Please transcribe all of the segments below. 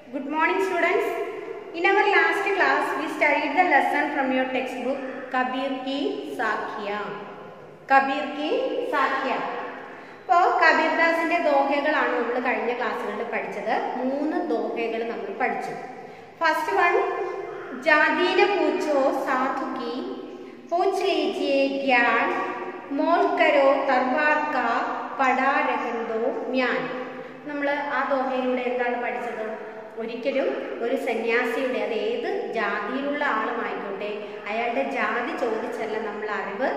Good morning, students. In our last class, we studied the lesson from your textbook Kabir Ki Sakhya. Kabir Ki Sakhya. ഇപ്പോൾ കബീർദാസിന്റെ ദോഹകളാണ് നമ്മൾ കഴിഞ്ഞ ക്ലാസ്സുകളിൽ പഠിച്ചത് മൂന്ന് ദോഹകൾ നമ്മൾ പഠിച്ചു ഫസ്റ്റ് വൺ ജാതീന പൂച്ചോ സാധുക്കി പൂച്ച് ലീജിയെ ഗ്യാൻ മോൾ കരോ തർവാർ കാ പടാ രഹന്തോ മ്യാൻ നമ്മൾ ആ ദോഹയിലൂടെ എന്താണ് പഠിച്ചത് ഒരിക്കലും ഒരു സന്യാസിയുടെ അത് ഏത് ജാതിയിലുള്ള ആളുമായിക്കോട്ടെ അയാളുടെ ജാതി ചോദിച്ചല്ല നമ്മൾ അറിവ്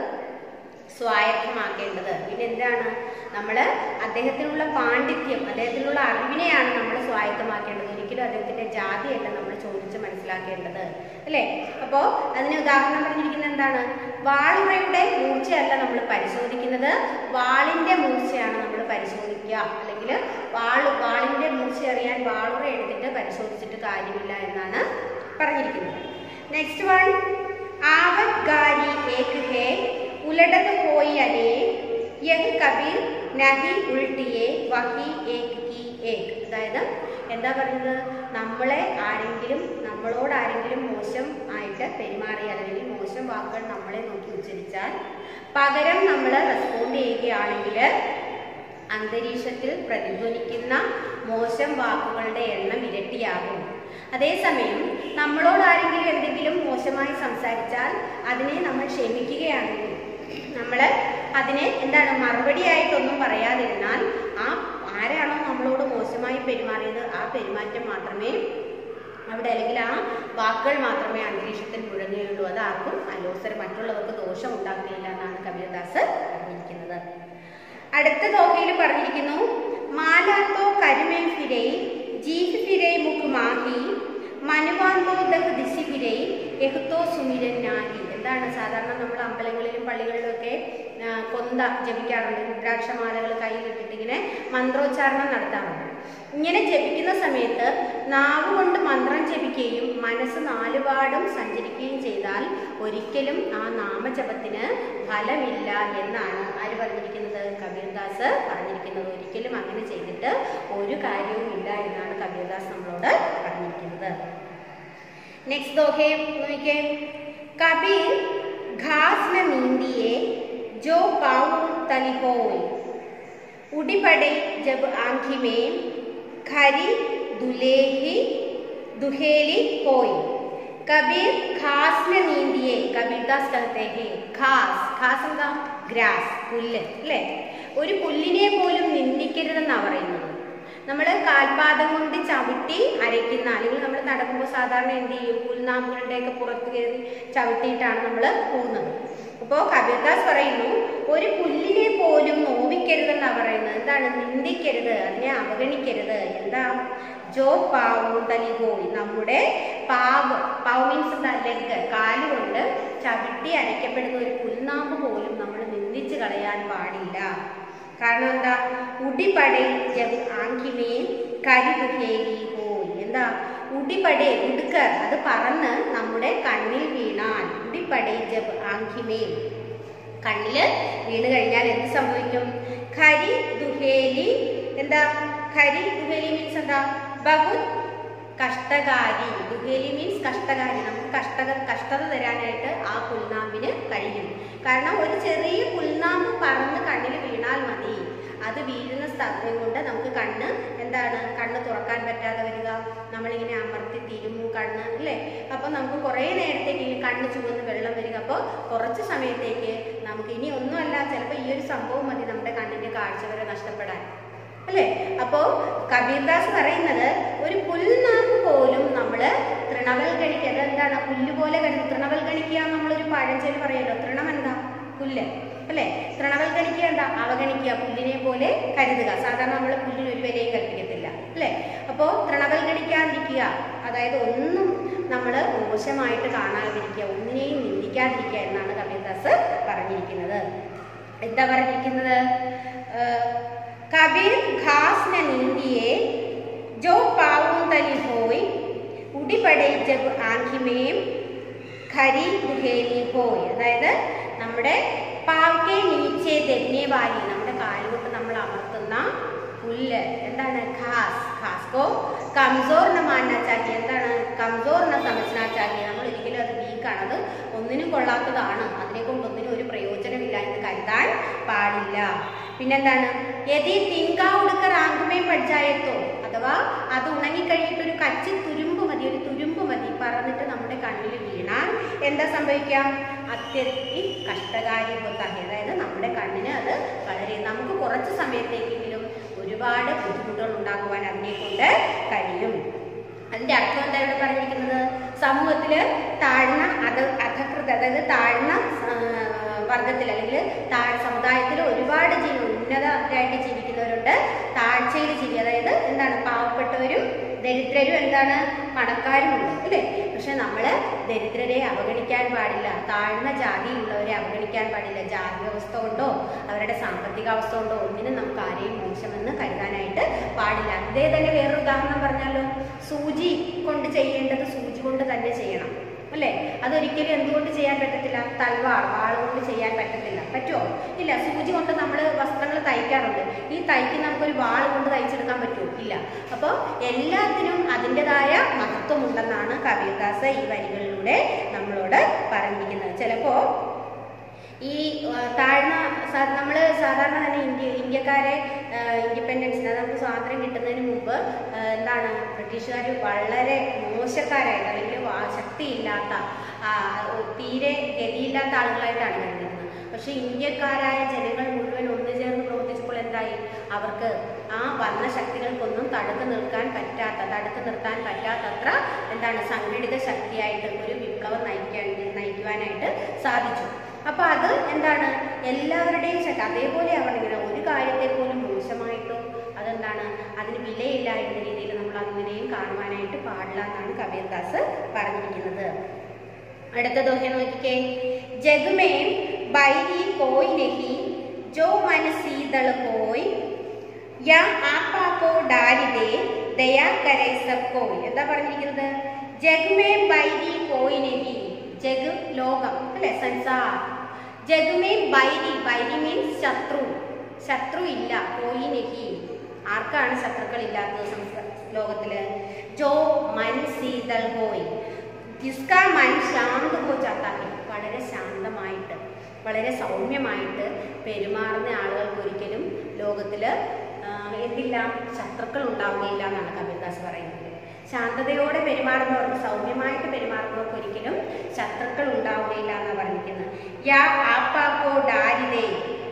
സ്വായത്തമാക്കേണ്ടത് പിന്നെ എന്താണ് നമ്മൾ അദ്ദേഹത്തിനുള്ള പാണ്ഡിത്യം അദ്ദേഹത്തിനുള്ള അറിവിനെയാണ് നമ്മൾ സ്വായത്തമാക്കേണ്ടത് ഒരിക്കലും അദ്ദേഹത്തിന്റെ ജാതിയല്ല നമ്മൾ ചോദിച്ച് മനസ്സിലാക്കേണ്ടത് അല്ലേ അപ്പോൾ അതിന് ഉദാഹരണം പറഞ്ഞിരിക്കുന്നത് എന്താണ് വാളുറയുടെ മൂർച്ചയല്ല നമ്മൾ പരിശോധിക്കുന്നത് വാളിന്റെ മൂർച്ചയാണ് നമ്മൾ പരിശോധിക്കുക അല്ലെങ്കിൽ വാള് വാളിന്റെ മൂർച്ച അറിയാൻ വാളുറ എടുത്തിട്ട് പരിശോധിച്ചിട്ട് കാര്യമില്ല എന്നാണ് പറഞ്ഞിരിക്കുന്നത് നെക്സ്റ്റ് വൺ ആവത് ഗാരി ഏക് ഹേ ഉലടത് പോയി അലേ യഹ് കബീർ നഹി ഉൾട്ടിയെ വഹി ഏക് കി ഏക് അതായത് എന്താ പറയുന്നത് നമ്മളെ ആരെങ്കിലും നമ്മളോട് ആരെങ്കിലും മോശം ആയിട്ട് പെരുമാറിയാൽ അല്ലെങ്കിൽ മോശം വാക്കുകൾ നമ്മളെ നോക്കി ഉച്ചരിച്ചാൽ പകരം നമ്മൾ റെസ്പോണ്ട് ചെയ്യുകയാണെങ്കിൽ അന്തരീക്ഷത്തിൽ പ്രതിധ്വനിക്കുന്ന മോശം വാക്കുകളുടെ എണ്ണം ഇരട്ടിയാകും അതേസമയം നമ്മളോട് ആരെങ്കിലും എന്തെങ്കിലും മോശമായി സംസാരിച്ചാൽ അതിനെ നമ്മൾ ക്ഷമിക്കുകയാണെങ്കിൽ നമ്മൾ അതിനെ എന്താണ് മറുപടിയായിട്ടൊന്നും പറയാതിരുന്നാൽ ആ ആരാണോ നമ്മളോട് മോശമായി പെരുമാറിയത് ആ പെരുമാറ്റം മാത്രമേ അവിടെ അല്ലെങ്കിൽ ആ വാക്കുകൾ മാത്രമേ അന്തരീക്ഷത്തിൽ മുഴങ്ങുകയുള്ളൂ അത് ആർക്കും അലോസരം മറ്റുള്ളവർക്ക് ദോഷം ഉണ്ടാക്കുകയില്ല എന്നാണ് കബീർദാസ് പറഞ്ഞിരിക്കുന്നത് അടുത്ത തോകയിൽ പറഞ്ഞിരിക്കുന്നു മാലാത്തോ കരിമേ ഫിരൈ ജീഫ് ഫിരൈ മുഖ് മാഹി മനുവാന്തോ ദഹ് ദിശി ഫിരൈ എഹ്തോ സുമിരൻ നാഹി എന്താണ് സാധാരണ നമ്മൾ അമ്പലങ്ങളിലും പള്ളികളിലും ഒക്കെ കൊന്ത ജപിക്കാറുണ്ട് രുദ്രാക്ഷമാലകൾ കയ്യിലിട്ടിട്ട് ഇങ്ങനെ മന്ത്രോച്ചാരണം നടത്താറുണ്ട് ഇങ്ങനെ ജപിക്കുന്ന സമയത്ത് നാവ് കൊണ്ട് മന്ത്രം ജപിക്കുകയും മനസ്സ് നാലുപാടും സഞ്ചരിക്കുകയും ചെയ്താൽ ഒരിക്കലും ആ നാമജപത്തിന് ഫലമില്ല എന്നാണ് ആര് പറഞ്ഞിരിക്കുന്നത് കബീർദാസ് പറഞ്ഞിരിക്കുന്നത് ഒരിക്കലും അങ്ങനെ ചെയ്തിട്ട് ഒരു കാര്യവും ഇല്ല എന്നാണ് കബീർദാസ് നമ്മളോട് പറഞ്ഞിരിക്കുന്നത് നെക്സ്റ്റ് നോക്കേ നോക്കിയേ കബീർ घास न नींदिए जो पाऊं तली होई उड़ी पड़े जब आंखी में खरी दुलेही दुहेली होई कबीर घास न नींदिए कबीरदास कहते हैं घास घास എന്താ ഗ്രാസ് പുല്ല് അല്ലേ ഒരു പുല്ലിനെ പോലും നിന്ദിക്കരുതെന്നാണ് പറയുന്നത് നമ്മൾ കാൽപാദം കൊണ്ട് ചവിട്ടി അരയ്ക്കുന്ന അല്ലെങ്കിൽ നമ്മൾ നടക്കുമ്പോൾ സാധാരണ എന്ത് ചെയ്യും പുൽനാമ്പുകളുടെയൊക്കെ പുറത്ത് കയറി ചവിട്ടിയിട്ടാണ് നമ്മൾ പോകുന്നത് അപ്പോൾ കബീർദാസ് പറയുന്നു ഒരു പുല്ലിനെ പോലും നോവിക്കരുതെന്നാണ് പറയുന്നത് എന്താണ് നിന്ദിക്കരുത് അതിനെ അവഗണിക്കരുത് എന്താ ജോ പാവു തലിഗോയി നമ്മുടെ പാവ് പാവ് മീൻസ് എന്താ ലെഗ് കാലുകൊണ്ട് ചവിട്ടി അരയ്ക്കപ്പെടുന്ന ഒരു പുൽനാമ്പ് പോലും നമ്മൾ നിന്ദിച്ച് കളയാൻ പാടില്ല കാരണം എന്താ ഉടിപടേ ജബ് ആങ്കിമേ കരിതുകേരി പോയി എന്താ ഉടിപടേ ഉടുക്ക അത് പറന്ന് നമ്മുടെ കണ്ണിൽ വീണാൽ ഉടിപടേ ജബ് ആങ്കിമേ കണ്ണില് വീണ് കഴിഞ്ഞാൽ എന്ത് സംഭവിക്കും ഖരി ദുഹേലി എന്താ ഖരി ദുഹേലി മീൻസ് എന്താ ബഹുത് കഷ്ടകാരി ദുഹേലി മീൻസ് കഷ്ടകാരി നമുക്ക് കഷ്ട കഷ്ടത തരാനായിട്ട് ആ പുൽനാമ്പിന് കഴിയും കാരണം ഒരു ചെറിയ പുൽനാമ്പ് പറന്ന് കണ്ണിൽ വീണാൽ മതി അത് വീഴുന്ന സ്ഥലം കൊണ്ട് നമുക്ക് കണ്ണ് എന്താണ് കണ്ണ് തുറക്കാൻ പറ്റാതെ വരിക നമ്മളിങ്ങനെ അമർത്തി തിരുമു കണ്ണ് അല്ലേ അപ്പോൾ നമുക്ക് കുറേ നേരത്തേക്ക് ഈ കണ്ണ് ചുവന്ന് വെള്ളം വരിക അപ്പോൾ കുറച്ച് സമയത്തേക്ക് നമുക്ക് ഇനി ഒന്നുമല്ല ചിലപ്പോൾ ഈ ഒരു സംഭവം മതി നമ്മുടെ കണ്ണിൻ്റെ കാഴ്ച വരെ നഷ്ടപ്പെടാൻ അല്ലേ അപ്പോൾ കബീർദാസ് പറയുന്നത് ഒരു പുൽനാമ്പ് പോലും നമ്മൾ തൃണവൽഗണിക്കുക അതെന്താണ് പുല്ല് പോലെ കരുതി തൃണവൽഗണിക്കുക നമ്മളൊരു പഴഞ്ചൊല്ലി പറയുമല്ലോ തൃണം എന്താ പുല്ല് അല്ലേ തൃണവൽഗണിക്കുക എന്താ അവഗണിക്കുക പുല്ലിനെ പോലെ കരുതുക സാധാരണ നമ്മൾ പുല്ലിന് ഒരു വിലയും കൽപ്പിക്കത്തില്ല അല്ലേ അപ്പോൾ തൃണവൽഗണിക്കാതിരിക്കുക അതായത് ഒന്നും നമ്മൾ മോശമായിട്ട് കാണാതിരിക്കുക ഒന്നിനെയും നിന്ദിക്കാതിരിക്കുക എന്നാണ് കബീർദാസ് പറഞ്ഞിരിക്കുന്നത് എന്താ പറഞ്ഞിരിക്കുന്നത് कबीर घास न नींदिए जो पाऊं तली होई उड़ी पड़े जब आंखी में ഖരി ദുഹേലി ഹോയ് അതായത് നമ്മുടെ പാവക്കെ നീച്ചെ തെന്നെ വാലി നമ്മുടെ കാലുകൊണ്ട് നമ്മൾ അമർത്തുന്ന പുല്ല് എന്താണ് ഘാസ് ഘാസ് കോ കംസോർ ന മാനന ചാഹിയെ എന്താണ് കംസോർ ന സമജ്ന ചാഹിയെ നമ്മൾ ഒരിക്കലും അത് വീക്കാണ് അത് ഒന്നിനും കൊള്ളാത്തതാണ് അതിനെ കൊണ്ട് ഒന്നിനും ഒരു പ്രയോജനമില്ല എന്ന് കരുതാൻ പാടില്ല പിന്നെന്താണ് യതി തിങ്ക ഉടുക്കർ ആങ്കുമേ പഞ്ചായത്തോ അഥവാ അത് ഉണങ്ങിക്കഴിഞ്ഞിട്ട് ഒരു കച്ചി തുരുമ്പ് മതി ഒരു തുരുമ്പ് മതി പറന്നിട്ട് നമ്മുടെ കണ്ണിൽ വീണാൽ എന്താ സംഭവിക്കാം അത്യധി കഷ്ടകാരി ബുദ്ധാഹി അതായത് നമ്മുടെ കണ്ണിന് അത് വളരെ നമുക്ക് കുറച്ച് സമയത്തേക്കെങ്കിലും ഒരുപാട് ബുദ്ധിമുട്ടുകൾ ഉണ്ടാക്കുവാൻ അതിനെ കൊണ്ട് കഴിയും അതിന്റെ അർത്ഥം എന്താ ഇവിടെ പറഞ്ഞിരിക്കുന്നത് സമൂഹത്തില് താഴ്ന്ന അധ അധകൃത അതായത് താഴ്ന്ന ആ, വർഗത്തിൽ അല്ലെങ്കിൽ താഴ് സമുദായത്തിൽ ഒരുപാട് ജീവി ഉന്നതരായിട്ട് ജീവിക്കുന്നവരുണ്ട് താഴ്ചയിൽ ജീവി അതായത് എന്താണ് പാവപ്പെട്ടവരും ദരിദ്രരും എന്താണ് പണക്കാരുമുണ്ട് അല്ലേ പക്ഷെ നമ്മൾ ദരിദ്രരെ അവഗണിക്കാൻ പാടില്ല താഴ്ന്ന ജാതിയിലുള്ളവരെ അവഗണിക്കാൻ പാടില്ല ജാതി വ്യവസ്ഥ കൊണ്ടോ അവരുടെ സാമ്പത്തിക അവസ്ഥ കൊണ്ടോ ഒന്നിനും നമുക്ക് ആരെയും മോശമെന്ന് കരുതാനായിട്ട് പാടില്ല അതേ തന്നെ വേറൊരു ഉദാഹരണം പറഞ്ഞാലോ സൂചി കൊണ്ട് ചെയ്യേണ്ടത് സൂചി കൊണ്ട് തന്നെ ചെയ്യണം അല്ലേ അതൊരിക്കലും എന്തുകൊണ്ട് ചെയ്യാൻ പറ്റത്തില്ല തൽവാർ വാൾ കൊണ്ട് ചെയ്യാൻ പറ്റത്തില്ല പറ്റുമോ ഇല്ല സൂചി കൊണ്ട് നമ്മൾ വസ്ത്രങ്ങൾ തയ്ക്കാറുണ്ട് ഈ തയ്ക്ക് നമുക്കൊരു വാൾ കൊണ്ട് തയ്ച്ചെടുക്കാൻ പറ്റുമോ ഇല്ല അപ്പോൾ എല്ലാത്തിനും അതിൻ്റെതായ മഹത്വമുണ്ടെന്നാണ് കബീർദാസ് ഈ വരികളിലൂടെ നമ്മളോട് പറഞ്ഞിരിക്കുന്നത് ചിലപ്പോൾ ഈ ആ, താഴ്ന്ന നമ്മൾ സാധാരണ തന്നെ ഇന്ത്യ ഇന്ത്യക്കാരെ ഇൻഡിപെൻഡൻസിന് അതായത് നമുക്ക് സ്വാതന്ത്ര്യം കിട്ടുന്നതിന് മുമ്പ് ആ, എന്താണ് ബ്രിട്ടീഷുകാർ വളരെ മോശക്കാരായിട്ട് അല്ലെങ്കിൽ വാ- ശക്തിയില്ലാത്ത ആ, തീരെ ഗതിയില്ലാത്ത ആളുകളായിട്ടാണ് കരുതുന്നത് പക്ഷേ ഇന്ത്യക്കാരായ ജനങ്ങൾ മുഴുവൻ ഒന്നു ചേർന്ന് പ്രവർത്തിച്ചപ്പോൾ എന്തായി അവർക്ക് ആ വന്ന ശക്തികൾക്കൊന്നും തടുത്തു നിൽക്കാൻ പറ്റാത്ത തടുത്തു നിർത്താൻ പറ്റാത്തത്ര എന്താണ് സംഘടിത ശക്തിയായിട്ട് ഒരു വിപ്ലവം നയിക്കാൻ നയിക്കുവാനായിട്ട് സാധിച്ചു അപ്പൊ അത് എന്താണ് എല്ലാവരുടെയും ശക്തി അതേപോലെ അവർ ഇങ്ങനെ ഒരു കാര്യത്തെ പോലും മോശമായിട്ടോ അതെന്താണ് അതിന് വിലയില്ല എന്ന രീതിയിൽ നമ്മൾ അങ്ങനെയും കാണുവാനായിട്ട് പാടില്ല എന്നാണ് കബീർദാസ് പറഞ്ഞിരിക്കുന്നത് അടുത്ത ദോഹ നോക്കിക്കേ ജഗ്മേ ബൈരി കോയ് നഹി ജോ മൻ സീതൾ കോയ് യാ ആപ്പാക്കോ ഡാരിദേ ദയാ കരേ സബ് കോയ് എന്താ പറഞ്ഞിരിക്കുന്നത് ജഗ്മേ ബൈരി കോയ് നഹി ജഗ് ലോകം അല്ലെ സംസാർ ജഗ്മേ ബൈരി ബൈരി മീൻസ് ശത്രു ശത്രു ഇല്ല കോയി നഹി ആർക്കാണ് ശത്രുക്കൾ ഇല്ലാത്തത് സംസ- ലോകത്തില് ജോ മൻ സീതൽ ഹോയ് ജിസ്കാ മൻ ശാന്ത ഹോ ജാത്താ ഹെ വളരെ ശാന്തമായിട്ട് വളരെ സൗമ്യമായിട്ട് പെരുമാറുന്ന ആളുകൾക്ക് ഒരിക്കലും ലോകത്തിൽ എന്തില്ല ശത്രുക്കൾ ഉണ്ടാവുകയില്ല എന്നാണ് കബീർദാസ് പറയുന്നത് ശാന്തതയോടെ പെരുമാറുന്നവർക്ക് സൗമ്യമായിട്ട് പെരുമാറുന്നവർക്ക് ഒരിക്കലും ശത്രുക്കൾ ഉണ്ടാവുകയില്ല എന്നാണ് പറഞ്ഞിരിക്കുന്നത് യാ ആപ്പാക്കോ ഡാരിതേ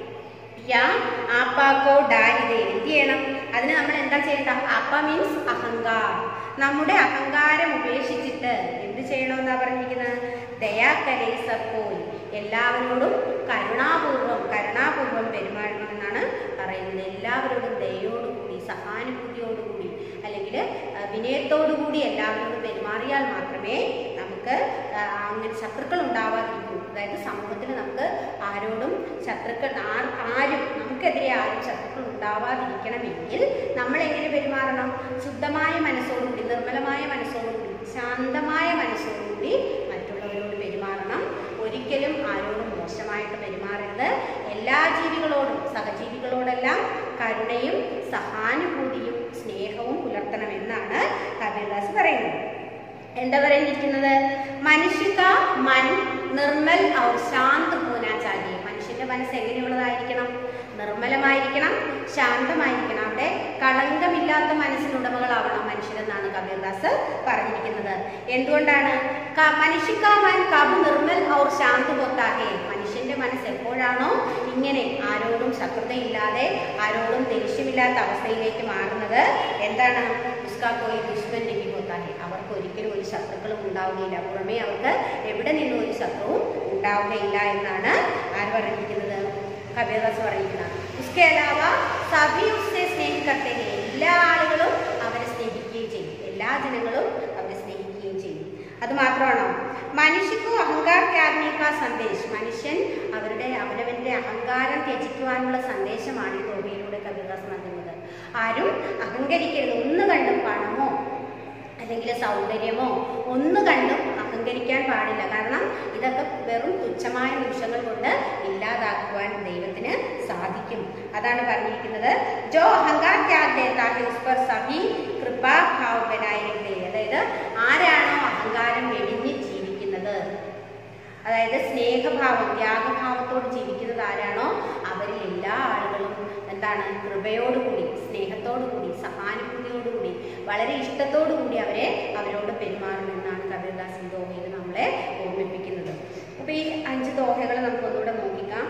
യാ ആപ്പാക്കോ ഡാരിതേ എന്ത് ചെയ്യണം അതിന് നമ്മൾ എന്താ ചെയ്യേണ്ട ആപ്പ മീൻസ് അഹങ്കാർ നമ്മുടെ അഹങ്കാരം ഉപേക്ഷിച്ചിട്ട് എന്ത് ചെയ്യണമെന്നാ പറഞ്ഞിരിക്കുന്നത് ദയാകരേ സപ്പോയി എല്ലാവരോടും കരുണാപൂർവം കരുണാപൂർവം പെരുമാറണമെന്നാണ് പറയുന്നത് എല്ലാവരോടും ദയോടുകൂടി സഹാനുഭൂതിയോടുകൂടി അല്ലെങ്കിൽ വിനയത്തോടുകൂടി എല്ലാവരോടും പെരുമാറിയാൽ മാത്രമേ നമുക്ക് ആ, അങ്ങനെ ശത്രുക്കൾ ഉണ്ടാവാതിരിക്കൂ അതായത് സമൂഹത്തിൽ നമുക്ക് ആരോടും ശത്രുക്കൾ ആർ- ആരും നമുക്കെതിരെ ആരും ശത്രുക്കൾ ഉണ്ടാവാതിരിക്കണമെങ്കിൽ നമ്മൾ എങ്ങനെ പെരുമാറണം ശുദ്ധമായ മനസ്സോടുകൂടി നിർമ്മലമായ മനസ്സോടുകൂടി ശാന്തമായ മനസ്സോടുകൂടി മറ്റുള്ളവരോട് പെരുമാറണം ഒരിക്കലും ആരോടും മോശമായിട്ട് പെരുമാറരുത് എല്ലാ ജീവികളോടും സഹജീവികളോടെല്ലാം കരുണയും സഹാനുഭൂതിയും സ്നേഹവും പുലർത്തണമെന്നാണ് കബീർദാസ് പറയുന്നത് എന്താ പറയുന്നിരിക്കുന്നത് മനുഷ്യക മൻ നിർമ്മൽ ഔർ ശാന്ത് ഹോനാ ചാഹിയെ മനുഷ്യന്റെ മനസ്സ് എങ്ങനെയുള്ളതായിരിക്കണം നിർമ്മലമായിരിക്കണം ശാന്തമായിരിക്കണം അവിടെ കളങ്കമില്ലാത്ത മനസ്സിനുടമകളാവണം മനുഷ്യരെന്നാണ് കബീർദാസ് പറഞ്ഞിരിക്കുന്നത് എന്തുകൊണ്ടാണ് ക- മനുഷ്യക മൻ കബ് നിർമ്മൽ ഔർ ശാന്ത് ഹോത്താഹേ മനുഷ്യന്റെ മനസ്സ് എപ്പോഴാണോ ഇങ്ങനെ ആരോടും ശത്രുതയില്ലാതെ ആരോടും ദേഷ്യമില്ലാത്ത അവസ്ഥയിലേക്ക് മാറുന്നത് എന്താണ് ഉസ്കാ കോയി ദുഷ്മൻ നഹി ഹോത്താഹേ അവർക്ക് ഒരിക്കലും ഒരു ശത്രുക്കളും ഉണ്ടാവുകയില്ല പുറമേ അവർക്ക് എവിടെ നിന്നും ഒരു ശത്രുവും ഉണ്ടാവുകയില്ല എന്നാണ് ആര് പറഞ്ഞിരിക്കുന്നത് കബീർദാസ് പറഞ്ഞിരിക്കുന്നത് ഉസ്കെ അലാവ സഭി ഉസ്സെ സ്നേഹിക്കട്ടെ എല്ലാ ആളുകളും അവരെ സ്നേഹിക്കുകയും ചെയ്യും എല്ലാ ജനങ്ങളും അവരെ സ്നേഹിക്കുകയും ചെയ്യും അത് മാത്രമാണോ മനുഷ്യക്കു അഹങ്കാർ ത്യാഗിക സന്ദേശം മനുഷ്യൻ അവരുടെ അവനവന്റെ അഹങ്കാരം ത്യജിക്കുവാനുള്ള സന്ദേശമാണ് ഈ ഗോപിയിലൂടെ കബീർദാസ് നൽകുന്നത് ആരും അഹങ്കരിക്കരുത് ഒന്ന് കണ്ടും പണമോ അല്ലെങ്കിൽ സൗന്ദര്യമോ ഒന്ന് കണ്ടും അഹങ്കരിക്കാൻ പാടില്ല കാരണം ഇതൊക്കെ വെറും തുച്ഛമായ നിമിഷങ്ങൾ കൊണ്ട് ഇല്ലാതാക്കുവാൻ ദൈവത്തിന് സാധിക്കും അതാണ് പറഞ്ഞിരിക്കുന്നത് ജോ അഹങ്കാർ ത്യാഗ് ദേതാ ഹെ ഉസ് പർ സഭി കൃപാ ഭാവ് അതായത് സ്നേഹഭാവം ത്യാഗഭാവത്തോട് ജീവിക്കുന്നത് ആരാണോ അവരിൽ എല്ലാ ആളുകളും എന്താണ് കൃപയോടുകൂടി സ്നേഹത്തോടുകൂടി സഹാനുഭൂതിയോടുകൂടി വളരെ ഇഷ്ടത്തോടുകൂടി അവരെ അവരോട് പെരുമാറുമെന്നാണ് കബീർദാസ് ഈ ദോഹയിൽ നമ്മളെ ഓർമ്മിപ്പിക്കുന്നത് അപ്പൊ ഈ അഞ്ച് ദോഹകൾ നമുക്ക് ഒന്നുകൂടെ നോക്കിക്കാം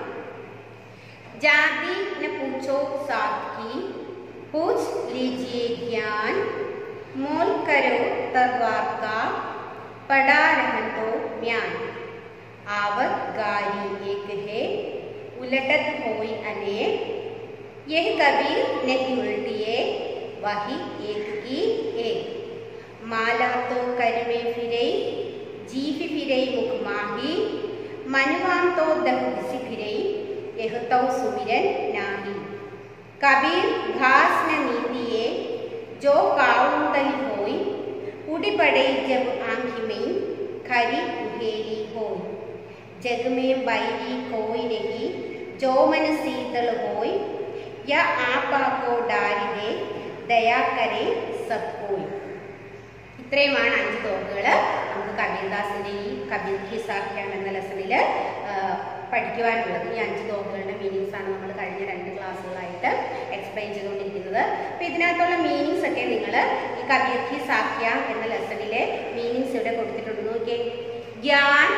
जाति न पूछो साथ की पूछ लीजिए ज्ञान मोल करो तद्वार का पड़ा रहन तो म्यान आवत गारी एक है उलटत होई अनेक यह कबीर नहीं उल्टिए वही एक की एक माला तो कर में फिरे जीव फिरे मुख माही मनवाम तो दह दिसी फिरे यह तो सुमिरन नाही कबीर घास न नीतिए जो काउंतली होई उड़ी पड़े जब आंख में खरी उहेरी होई जग में बैरी कोई नहीं जो मन शीतल होई या आपा को डारी दे दया करे सब कोई ഇത്രയുമാണ് അഞ്ച് തോക്കുകൾ നമുക്ക് കബീർദാസിന്റെ ഈ കബീർ ഹിസാഖ്യാൻ എന്ന ലെസണിൽ പഠിക്കുവാനുള്ളത് ഈ അഞ്ച് തോക്കുകളുടെ മീനിങ്സ് ആണ് നമ്മൾ കഴിഞ്ഞ രണ്ട് ക്ലാസ്സുകളായിട്ട് എക്സ്പ്ലെയിൻ ചെയ്തുകൊണ്ടിരിക്കുന്നത് അപ്പൊ ഇതിനകത്തുള്ള മീനിങ്സ് ഒക്കെ നിങ്ങൾ ഈ കബീർ ഹി സാഖ്യ എന്ന ലെസണിലെ മീനിങ്സ് ഇവിടെ കൊടുത്തിട്ടുണ്ട് നോക്കിയേ ജ്ഞാൻ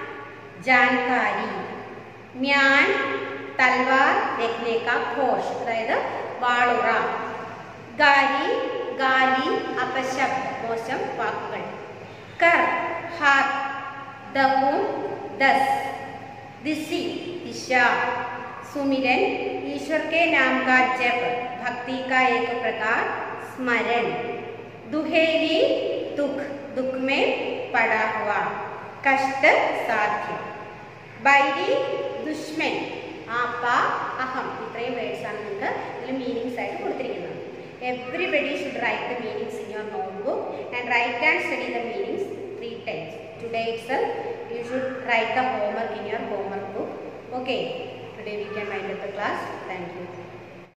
ജാൻകാരി മ്യാൻ തൽവാർ രഖ്നെ കാ ഘോഷ് അതായത് വാളുറ ഗാരി ഗാലി അപശബ്ദ മോശം വാക്കുകൾ കർ ഹാത്ത് ദവും ദസ് दिशि दिशा सुमिरन ईश्वर के नाम का जप भक्ति का एक प्रकार स्मरण दुहेरी दुख दुख में पड़ा हुआ कष्ट साध्य बैरी ദുഷ്മൻ ആപ്പ അഹം ഇത്രയും വേർഡ്സ് ആണ് നിങ്ങൾക്ക് ഇതിൽ മീനിങ്സ് ആയിട്ട് കൊടുത്തിരിക്കുന്നത് everybody should write the meanings in your notebook and write and study the meanings three times today itself you should write the homework in your homework book okay today we can wind up the class thank you